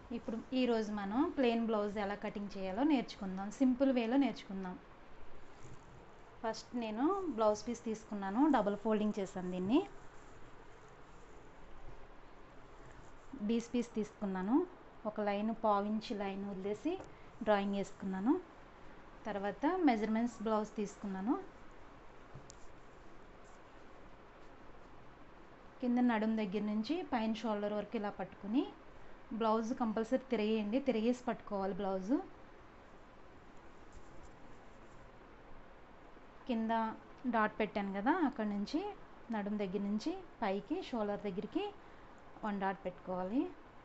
ఇప్పుడు ఈరోజు మనం ప్లెయిన్ బ్లౌజ్ ఎలా కటింగ్ చేయాలో నేర్చుకుందాం సింపుల్ వేలో నేర్చుకుందాం ఫస్ట్ నేను బ్లౌజ్ పీస్ తీసుకున్నాను డబుల్ ఫోల్డింగ్ చేశాను దీన్ని డీస్ పీస్ తీసుకున్నాను ఒక లైన్ పావించి లైన్ వదిలేసి డ్రాయింగ్ వేసుకున్నాను తర్వాత మెజర్మెంట్స్ బ్లౌజ్ తీసుకున్నాను కింద నడుం దగ్గర నుంచి పైన షోల్డర్ వరకు ఇలా పట్టుకుని బ్లౌజ్ కంపల్సరీ తిరిగేయండి తిరిగేసి పట్టుకోవాలి బ్లౌజు కింద డాట్ పెట్టాను కదా అక్కడ నుంచి నడుం దగ్గర నుంచి పైకి షోల్డర్ దగ్గరికి వన్ డాట్ పెట్టుకోవాలి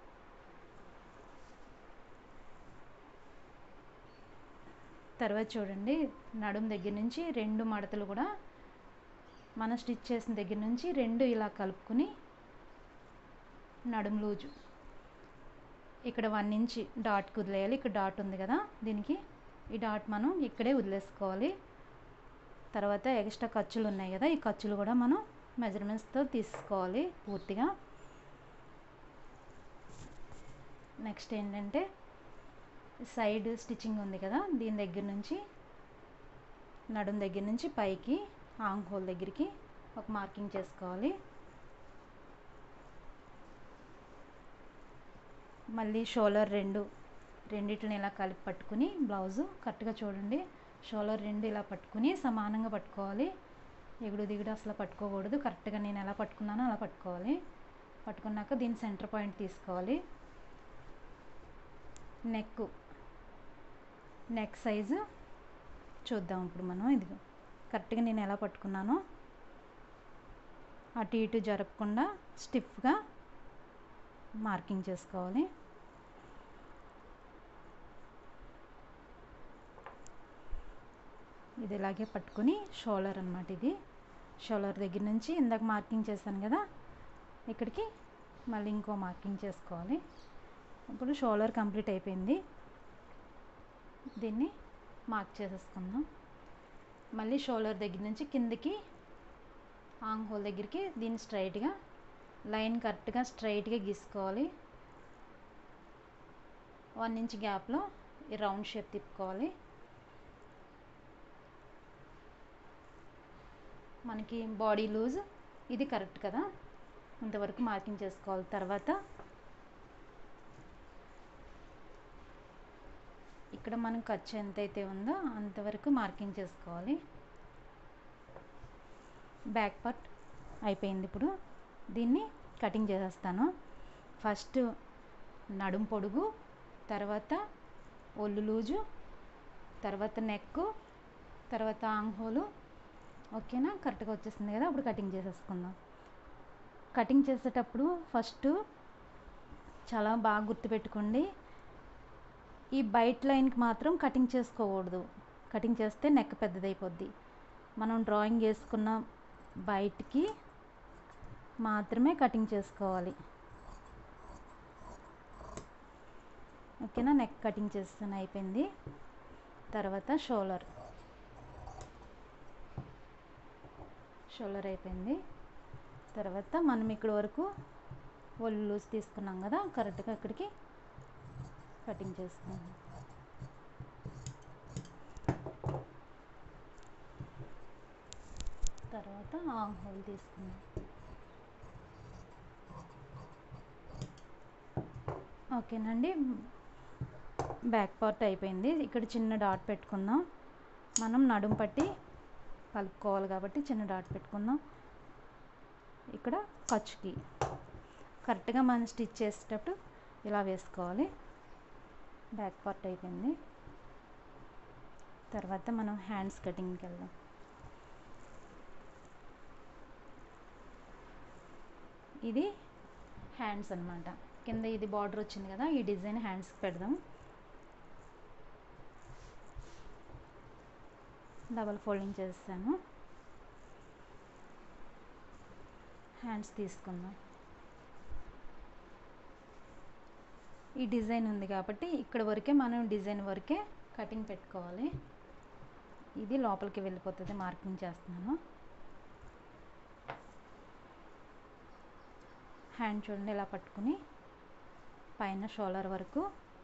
తర్వాత చూడండి నడుం దగ్గర నుంచి రెండు మడతలు కూడా మనం స్టిచ్ చేసిన దగ్గర నుంచి రెండు ఇలా కలుపుకుని నడుం లూజు ఇక్కడ వన్ ఇంచ్ డాట్ వదిలేయాలి ఇక్కడ డాట్ ఉంది కదా దీనికి ఈ డాట్ మనం ఇక్కడే వదిలేసుకోవాలి తర్వాత ఎక్స్ట్రా ఖర్చులు ఉన్నాయి కదా ఈ ఖర్చులు కూడా మనం మెజర్మెంట్స్తో తీసుకోవాలి పూర్తిగా నెక్స్ట్ ఏంటంటే సైడ్ స్టిచ్చింగ్ ఉంది కదా దీని దగ్గర నుంచి నడుం దగ్గర నుంచి పైకి ఆంగ్ హోల్ దగ్గరికి ఒక మార్కింగ్ చేసుకోవాలి మళ్ళీ షోల్డర్ రెండు రెండిటిని ఇలా కలిపి పట్టుకుని బ్లౌజు కరెక్ట్గా చూడండి షోల్డర్ రెండు ఇలా పట్టుకుని సమానంగా పట్టుకోవాలి ఎగుడు దిగుడు అసలు పట్టుకోకూడదు కరెక్ట్గా నేను ఎలా పట్టుకున్నానో అలా పట్టుకోవాలి పట్టుకున్నాక దీని సెంటర్ పాయింట్ తీసుకోవాలి నెక్ నెక్ సైజు చూద్దాం ఇప్పుడు మనం ఇది కరెక్ట్గా నేను ఎలా పట్టుకున్నానో అటు ఇటు జరపకుండా స్టిఫ్గా మార్కింగ్ చేసుకోవాలి ఇది ఇలాగే పట్టుకుని షోల్డర్ అనమాట ఇది షోల్డర్ దగ్గర నుంచి ఇందాక మార్కింగ్ చేశాను కదా ఇక్కడికి మళ్ళీ ఇంకో మార్కింగ్ చేసుకోవాలి ఇప్పుడు షోల్డర్ కంప్లీట్ అయిపోయింది దీన్ని మార్క్ చేసేసుకుందాం మళ్ళీ షోల్డర్ దగ్గర నుంచి కిందకి ఆంగ్ హోల్ దగ్గరికి దీన్ని స్ట్రైట్గా లైన్ కరెక్ట్గా స్ట్రైట్గా గీసుకోవాలి వన్ ఇంచ్ గ్యాప్లో ఈ రౌండ్ షేప్ తిప్పుకోవాలి మనకి బాడీ లూజ్ ఇది కరెక్ట్ కదా ఇంతవరకు మార్కింగ్ చేసుకోవాలి తర్వాత ఇక్కడ మనం ఖర్చు ఎంతైతే ఉందో అంతవరకు మార్కింగ్ చేసుకోవాలి బ్యాక్ పార్ట్ అయిపోయింది ఇప్పుడు దీన్ని కటింగ్ చేసేస్తాను ఫస్ట్ నడుం పొడుగు తర్వాత ఒళ్ళు లూజు తర్వాత నెక్ తర్వాత ఆంగ్ హోలు ఓకేనా కరెక్ట్గా వచ్చేసింది కదా అప్పుడు కటింగ్ చేసేసుకుందాం కటింగ్ చేసేటప్పుడు ఫస్ట్ చాలా బాగా గుర్తుపెట్టుకోండి ఈ బయట లైన్కి మాత్రం కటింగ్ చేసుకోకూడదు కటింగ్ చేస్తే నెక్ పెద్దదైపోద్ది మనం డ్రాయింగ్ వేసుకున్న బయటికి మాత్రమే కటింగ్ చేసుకోవాలి ఓకేనా నెక్ కటింగ్ చేస్తాను అయిపోయింది తర్వాత షోల్డర్ షోల్డర్ అయిపోయింది తర్వాత మనం ఇక్కడ వరకు ఒళ్ళు లూజ్ తీసుకున్నాం కదా కరెక్ట్గా ఇక్కడికి కటింగ్ చేసుకుందాం తర్వాత ఆంగ్ హోల్ తీసుకుందాం ఓకేనండి బ్యాక్ పార్ట్ అయిపోయింది ఇక్కడ చిన్న డాట్ పెట్టుకుందాం మనం నడుం పట్టి కలుపుకోవాలి కాబట్టి చిన్న డాట్ పెట్టుకుందాం ఇక్కడ ఖర్చుకి కరెక్ట్గా మనం స్టిచ్ చేసేటప్పుడు ఇలా వేసుకోవాలి బ్యాక్ పార్ట్ అయిపోయింది తర్వాత మనం హ్యాండ్స్ కటింగ్కి వెళ్దాం ఇది హ్యాండ్స్ అనమాట కింద ఇది బార్డర్ వచ్చింది కదా ఈ డిజైన్ హ్యాండ్స్కి పెడదాం డబల్ ఫోల్డింగ్ చేస్తాను హ్యాండ్స్ తీసుకుందాం ఈ డిజైన్ ఉంది కాబట్టి ఇక్కడ వరకే మనం డిజైన్ వరకే కటింగ్ పెట్టుకోవాలి ఇది లోపలికి వెళ్ళిపోతుంది మార్కింగ్ చేస్తున్నాను హ్యాండ్ చూడండి ఇలా పట్టుకుని పైన షోల్డర్ వరకు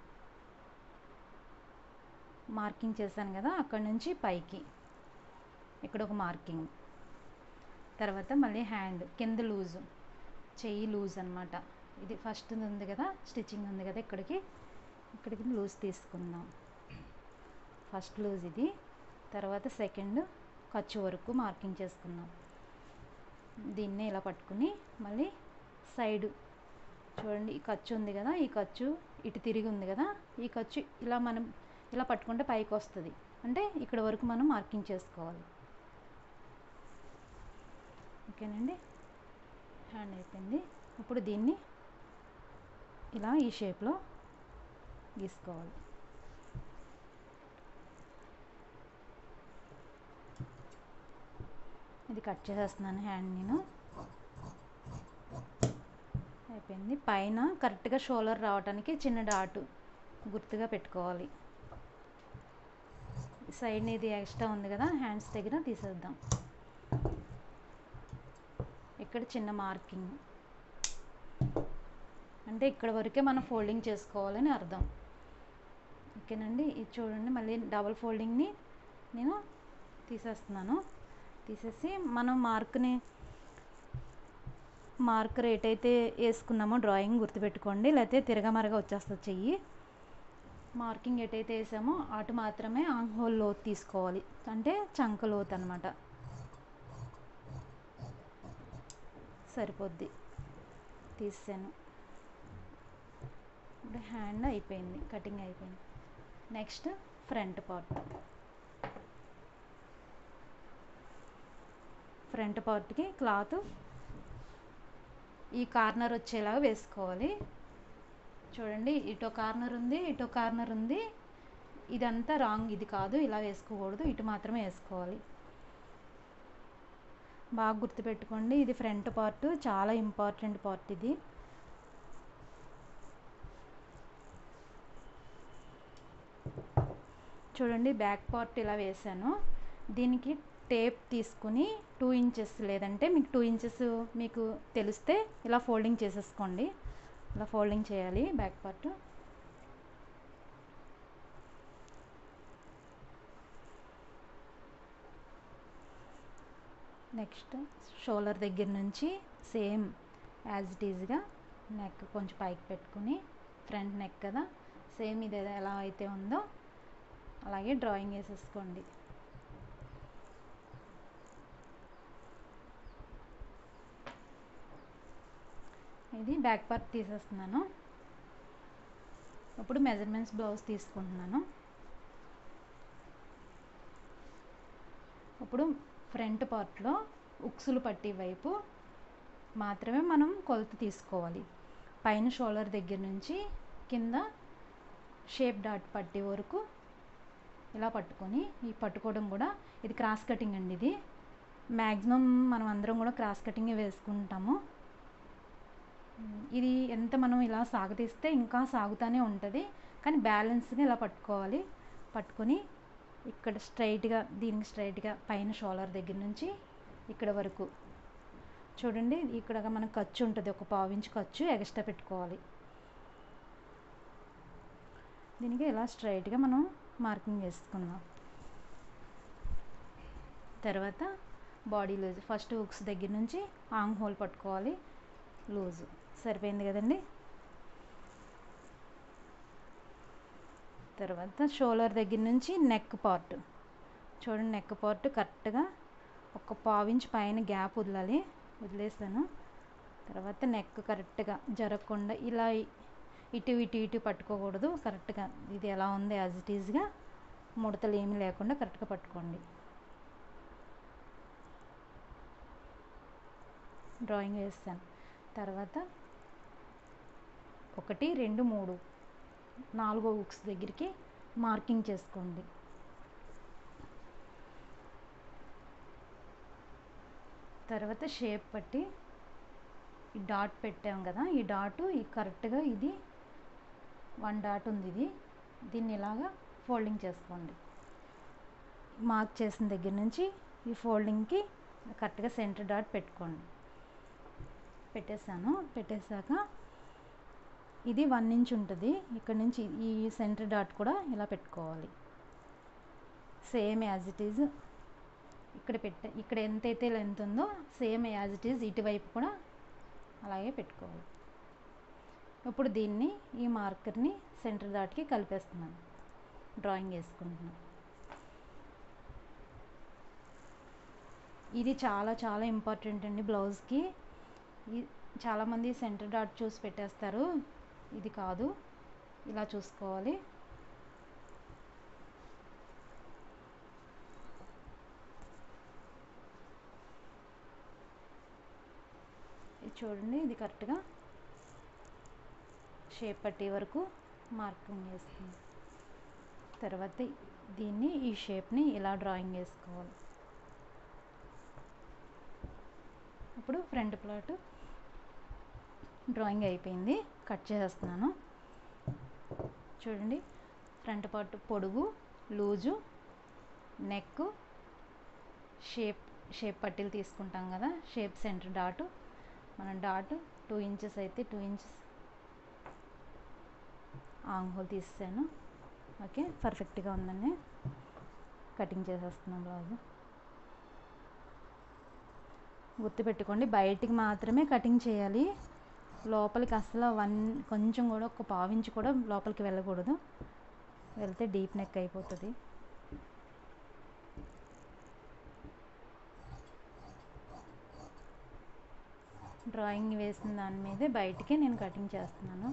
మార్కింగ్ చేశాను కదా అక్కడ నుంచి పైకి ఇక్కడ ఒక మార్కింగ్ తర్వాత మళ్ళీ హ్యాండ్ కింద లూజు చెయ్యి లూజ్ అనమాట ఇది ఫస్ట్ ఉంది కదా స్టిచ్చింగ్ ఉంది కదా ఇక్కడికి ఇక్కడికి లూజ్ తీసుకుందాం ఫస్ట్ లూజ్ ఇది తర్వాత సెకండ్ ఖర్చు వరకు మార్కింగ్ చేసుకుందాం దీన్ని ఇలా పట్టుకుని మళ్ళీ సైడ్ చూడండి ఈ ఖర్చు ఉంది కదా ఈ ఖర్చు ఇటు తిరిగి ఉంది కదా ఈ ఖర్చు ఇలా మనం ఇలా పట్టుకుంటే పైకి వస్తుంది అంటే ఇక్కడ వరకు మనం మార్కింగ్ చేసుకోవాలి ఓకేనండి హ్యాండ్ అయిపోయింది ఇప్పుడు దీన్ని ఇలా ఈ షేప్లో గీసుకోవాలి ఇది కట్ చేసేస్తున్నాను హ్యాండ్ నేను అయిపోయింది పైన కరెక్ట్గా షోల్డర్ రావడానికి చిన్న డాటు గుర్తుగా పెట్టుకోవాలి సైడ్ ఇది ఎక్స్ట్రా ఉంది కదా హ్యాండ్స్ దగ్గర తీసేద్దాం ఇక్కడ చిన్న మార్కింగ్ అంటే ఇక్కడ వరకే మనం ఫోల్డింగ్ చేసుకోవాలని అర్థం ఓకేనండి ఇది చూడండి మళ్ళీ డబల్ ఫోల్డింగ్ని నేను తీసేస్తున్నాను తీసేసి మనం మార్క్ని మార్కర్ ఏటైతే వేసుకున్నామో డ్రాయింగ్ గుర్తుపెట్టుకోండి లేకపోతే తిరగమరగా వచ్చేస్తుంది చెయ్యి మార్కింగ్ ఎటైతే వేసామో అటు మాత్రమే ఆంగ్ హోల్ లోతు తీసుకోవాలి అంటే చంక లోతు అనమాట సరిపోద్ది తీసాను ఇప్పుడు హ్యాండ్ అయిపోయింది కటింగ్ అయిపోయింది నెక్స్ట్ ఫ్రంట్ పార్ట్ ఫ్రంట్ పార్ట్కి క్లాత్ ఈ కార్నర్ వచ్చేలాగా వేసుకోవాలి చూడండి ఇటో కార్నర్ ఉంది ఇటో కార్నర్ ఉంది ఇదంతా రాంగ్ ఇది కాదు ఇలా వేసుకోకూడదు ఇటు మాత్రమే వేసుకోవాలి బాగా గుర్తుపెట్టుకోండి ఇది ఫ్రంట్ పార్ట్ చాలా ఇంపార్టెంట్ పార్ట్ ఇది చూడండి బ్యాక్ పార్ట్ ఇలా వేసాను దీనికి టేప్ తీసుకుని టూ ఇంచెస్ లేదంటే మీకు టూ ఇంచెస్ మీకు తెలిస్తే ఇలా ఫోల్డింగ్ చేసేసుకోండి ఇలా ఫోల్డింగ్ చేయాలి బ్యాక్ పార్ట్ నెక్స్ట్ షోల్డర్ దగ్గర నుంచి సేమ్ యాజ్ ఇట్ ఈజ్గా నెక్ కొంచెం పైకి పెట్టుకుని ఫ్రంట్ నెక్ కదా సేమ్ ఇది ఎలా అయితే ఉందో అలాగే డ్రాయింగ్ వేసేసుకోండి ఇది బ్యాక్ పార్ట్ తీసేస్తున్నాను ఇప్పుడు మెజర్మెంట్స్ బ్లౌజ్ తీసుకుంటున్నాను ఇప్పుడు ఫ్రంట్ పార్ట్లో ఉక్సులు పట్టి వైపు మాత్రమే మనం కొలత తీసుకోవాలి పైన షోల్డర్ దగ్గర నుంచి కింద షేప్ డాట్ పట్టి వరకు ఇలా పట్టుకొని ఈ పట్టుకోవడం కూడా ఇది క్రాస్ కటింగ్ అండి ఇది మ్యాక్సిమం మనం అందరం కూడా క్రాస్ కటింగే వేసుకుంటాము ఇది ఎంత మనం ఇలా సాగతీస్తే ఇంకా సాగుతూనే ఉంటుంది కానీ బ్యాలెన్స్గా ఇలా పట్టుకోవాలి పట్టుకొని ఇక్కడ స్ట్రైట్గా దీనికి స్ట్రైట్గా పైన షోల్డర్ దగ్గర నుంచి ఇక్కడ వరకు చూడండి ఇక్కడ మనకు ఖర్చు ఉంటుంది ఒక పావు ఇంచు ఖర్చు ఎక్స్ట్రా పెట్టుకోవాలి దీనికి ఇలా స్ట్రైట్గా మనం మార్కింగ్ వేసుకుందాం తర్వాత బాడీ లూజ్ ఫస్ట్ హుక్స్ దగ్గర నుంచి ఆంగ్ హోల్ పట్టుకోవాలి లూజు సరిపోయింది కదండి తర్వాత షోల్డర్ దగ్గర నుంచి నెక్ పార్ట్ చూడండి నెక్ పార్ట్ కరెక్ట్గా ఒక పావించ్ పైన గ్యాప్ వదలాలి వదిలేసాను తర్వాత నెక్ కరెక్ట్గా జరగకుండా ఇలా ఇటు ఇటు ఇటు పట్టుకోకూడదు కరెక్ట్గా ఇది ఎలా ఉంది యాజ్ ఇట్ ఈజ్గా ముడతలు ఏమీ లేకుండా కరెక్ట్గా పట్టుకోండి డ్రాయింగ్ వేస్తాను తర్వాత ఒకటి రెండు మూడు నాలుగో బుక్స్ దగ్గరికి మార్కింగ్ చేసుకోండి తర్వాత షేప్ పట్టి ఈ డాట్ పెట్టాం కదా ఈ డాట్ ఈ కరెక్ట్గా ఇది వన్ డాట్ ఉంది ఇది దీన్ని ఇలాగా ఫోల్డింగ్ చేసుకోండి మార్క్ చేసిన దగ్గర నుంచి ఈ ఫోల్డింగ్కి కరెక్ట్గా సెంటర్ డాట్ పెట్టుకోండి పెట్టేశాను పెట్టేశాక ఇది వన్ ఇంచ్ ఉంటుంది ఇక్కడ నుంచి ఈ సెంటర్ డాట్ కూడా ఇలా పెట్టుకోవాలి సేమ్ యాజ్ ఇట్ ఈజ్ ఇక్కడ పెట్ట ఇక్కడ ఎంతైతే లెంత్ ఉందో సేమ్ యాజ్ ఇట్ ఈజ్ ఇటువైపు కూడా అలాగే పెట్టుకోవాలి ఇప్పుడు దీన్ని ఈ మార్కర్ని సెంటర్ డాట్కి కలిపేస్తున్నాను డ్రాయింగ్ వేసుకుంటున్నాను ఇది చాలా చాలా ఇంపార్టెంట్ అండి బ్లౌజ్కి ఈ చాలామంది సెంటర్ డాట్ చూసి పెట్టేస్తారు ఇది కాదు ఇలా చూసుకోవాలి ఇది చూడండి ఇది కరెక్ట్గా షేప్ పట్టే వరకు మార్కింగ్ వేస్తుంది తర్వాత దీన్ని ఈ షేప్ని ఇలా డ్రాయింగ్ వేసుకోవాలి ఇప్పుడు ఫ్రంట్ ప్లాట్ డ్రాయింగ్ అయిపోయింది కట్ చేసేస్తున్నాను చూడండి ఫ్రంట్ పార్ట్ పొడుగు లూజు నెక్ షేప్ షేప్ పట్టీలు తీసుకుంటాం కదా షేప్ సెంటర్ డాట్ మనం డాట్ టూ ఇంచెస్ అయితే టూ ఇంచెస్ ఆంగ్ హోల్ తీసాను ఓకే పర్ఫెక్ట్గా ఉందండి కటింగ్ చేసేస్తున్నాం బ్లౌజ్ గుర్తుపెట్టుకోండి బయటికి మాత్రమే కటింగ్ చేయాలి లోపలికి అసలు వన్ కొంచెం కూడా ఒక పావించి కూడా లోపలికి వెళ్ళకూడదు వెళ్తే డీప్ నెక్ అయిపోతుంది డ్రాయింగ్ వేసిన దాని మీదే బయటికి నేను కటింగ్ చేస్తున్నాను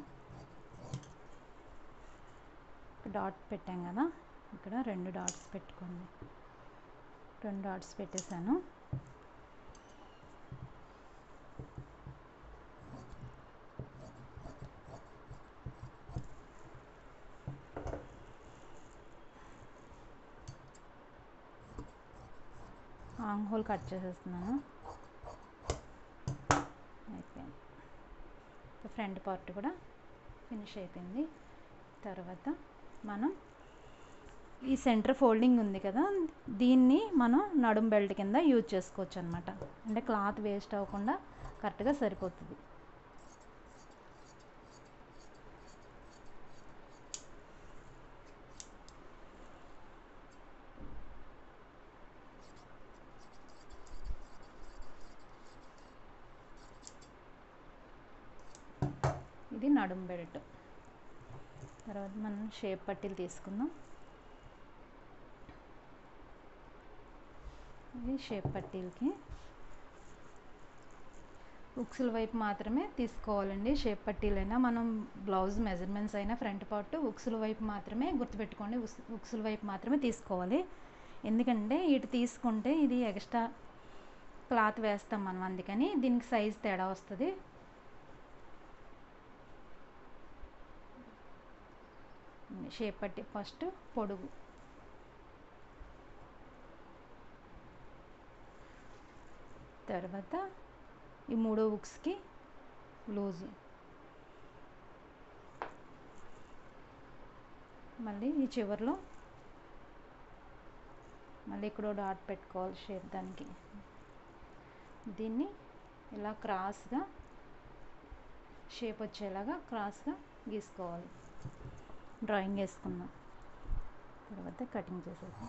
డాట్ పెట్టాం కదా ఇక్కడ రెండు డాట్స్ పెట్టుకోండి రెండు డాట్స్ పెట్టేశాను ఆంగ్ హోల్ కట్ చేసేస్తున్నాను అయిపోయింది ఫ్రంట్ పార్ట్ కూడా ఫినిష్ అయిపోయింది తర్వాత మనం ఈ సెంటర్ ఫోల్డింగ్ ఉంది కదా దీన్ని మనం నడుం బెల్ట్ కింద యూజ్ చేసుకోవచ్చు అనమాట అంటే క్లాత్ వేస్ట్ అవ్వకుండా కరెక్ట్గా సరిపోతుంది ఇది నడుం బెల్ట్ తర్వాత మనం షేప్ పట్టీలు తీసుకుందాం ఇది షేప్ పట్టీలకి ఉక్సుల వైపు మాత్రమే తీసుకోవాలండి షేప్ పట్టీలైనా మనం బ్లౌజ్ మెజర్మెంట్స్ అయినా ఫ్రంట్ పార్ట్ ఉక్సుల వైపు మాత్రమే గుర్తుపెట్టుకోండి ఉక్సుల వైపు మాత్రమే తీసుకోవాలి ఎందుకంటే ఇటు తీసుకుంటే ఇది ఎక్స్ట్రా క్లాత్ వేస్తాం మనం అందుకని దీనికి సైజ్ తేడా వస్తుంది షేప్ పట్టి ఫస్ట్ పొడుగు తర్వాత ఈ మూడో బుక్స్కి లూజు మళ్ళీ ఈ చివరిలో మళ్ళీ ఇక్కడ డాట్ పెట్టుకోవాలి షేప్ దానికి దీన్ని ఇలా క్రాస్గా షేప్ వచ్చేలాగా క్రాస్గా గీసుకోవాలి డ్రాయింగ్ వేసుకుందాం తర్వాత కటింగ్ చేసేసాం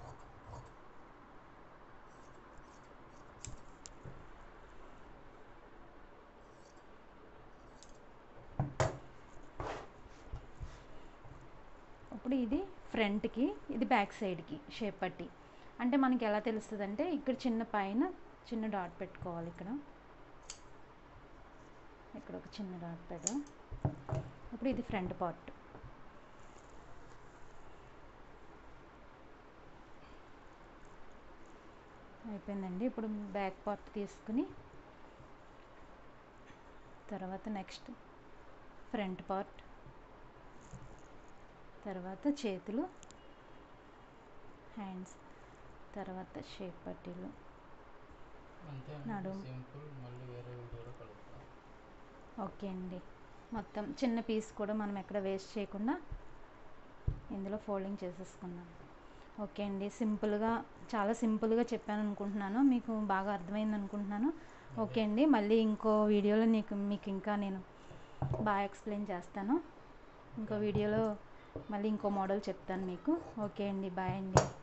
ఇప్పుడు ఇది ఫ్రంట్కి ఇది బ్యాక్ సైడ్కి షేప్ పట్టి అంటే మనకి ఎలా తెలుస్తుంది అంటే ఇక్కడ చిన్న పైన చిన్న డాట్ పెట్టుకోవాలి ఇక్కడ ఇక్కడ ఒక చిన్న డాట్ పెట్టాం ఇప్పుడు ఇది ఫ్రంట్ పార్ట్ అయిపోయిందండి ఇప్పుడు బ్యాక్ పార్ట్ తీసుకుని తర్వాత నెక్స్ట్ ఫ్రంట్ పార్ట్ తర్వాత చేతులు హ్యాండ్స్ తర్వాత షేప్ పట్టీలు అంతే నడుం. సింపుల్ మళ్ళీ వేరే వీడియోలో కలుగుతాం ఓకే అండి మొత్తం చిన్న పీస్ కూడా మనం ఎక్కడ వేస్ట్ చేయకుండా ఇందులో ఫోల్డింగ్ చేసేసుకున్నాం ఓకే అండి సింపుల్గా చాలా సింపుల్గా చెప్పాను అనుకుంటున్నాను మీకు బాగా అర్థమైంది అనుకుంటున్నాను ఓకే అండి మళ్ళీ ఇంకో వీడియోలో నీకు మీకు ఇంకా నేను బాగా ఎక్స్ప్లెయిన్ చేస్తాను ఇంకో వీడియోలో మళ్ళీ ఇంకో మోడల్ చెప్తాను మీకు ఓకే అండి బాయ్ అండి